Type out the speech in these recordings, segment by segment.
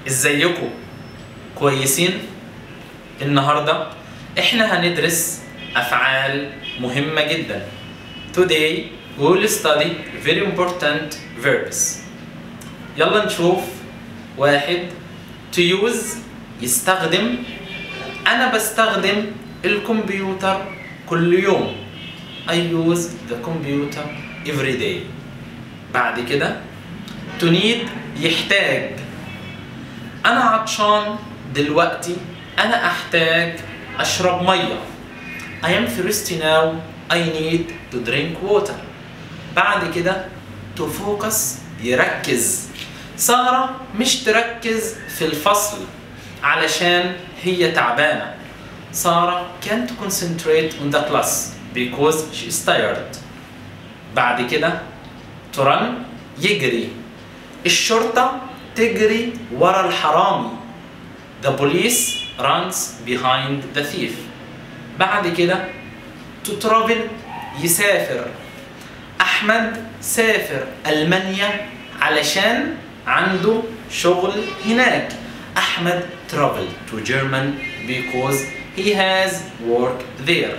ازيكم كويسين النهارده احنا هندرس افعال مهمه جدا today we will study very important verbs يلا نشوف واحد to use يستخدم انا بستخدم الكمبيوتر كل يوم I use the computer every day بعد كده to need يحتاج انا عطشان دلوقتي انا احتاج اشرب ميه I am thirsty now I need to drink water بعد كده to focus يركز سارة مش تركز في الفصل علشان هي تعبانة سارة can't concentrate on the class because she is tired بعد كده to run يجري الشرطة تجري ورا الحرامي The police runs behind the thief بعد كده to travel يسافر أحمد سافر ألمانيا علشان عنده شغل هناك أحمد traveled to German because he has work there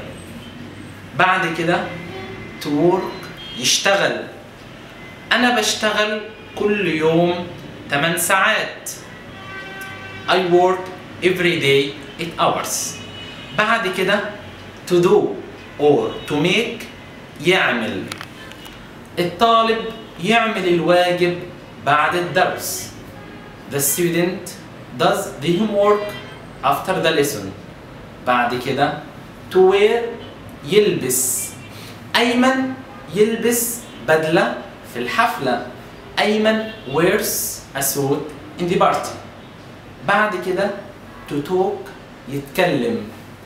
بعد كده to work يشتغل أنا بشتغل كل يوم 8 ساعات I work every day 8 hours بعد كده to do or to make يعمل الطالب يعمل الواجب بعد الدرس The student does the homework after the lesson بعد كده to wear يلبس أيمن يلبس بدلة في الحفلة أيمن wears a suit in the party بعد كده to talk يتكلم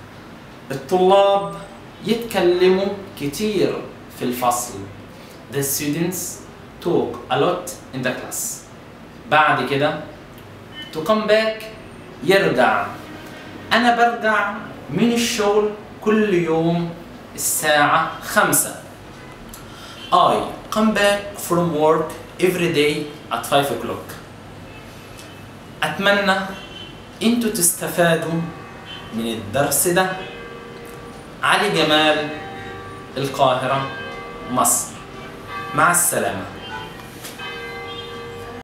الطلاب يتكلموا كتير في الفصل The students talk a lot in the class بعد كده to come back يرجع أنا برجع من الشغل كل يوم الساعة خمسة I come back from work every day at 5 o'clock أتمنى أنتوا تستفادوا من الدرس ده علي جمال القاهرة مصر مع السلامة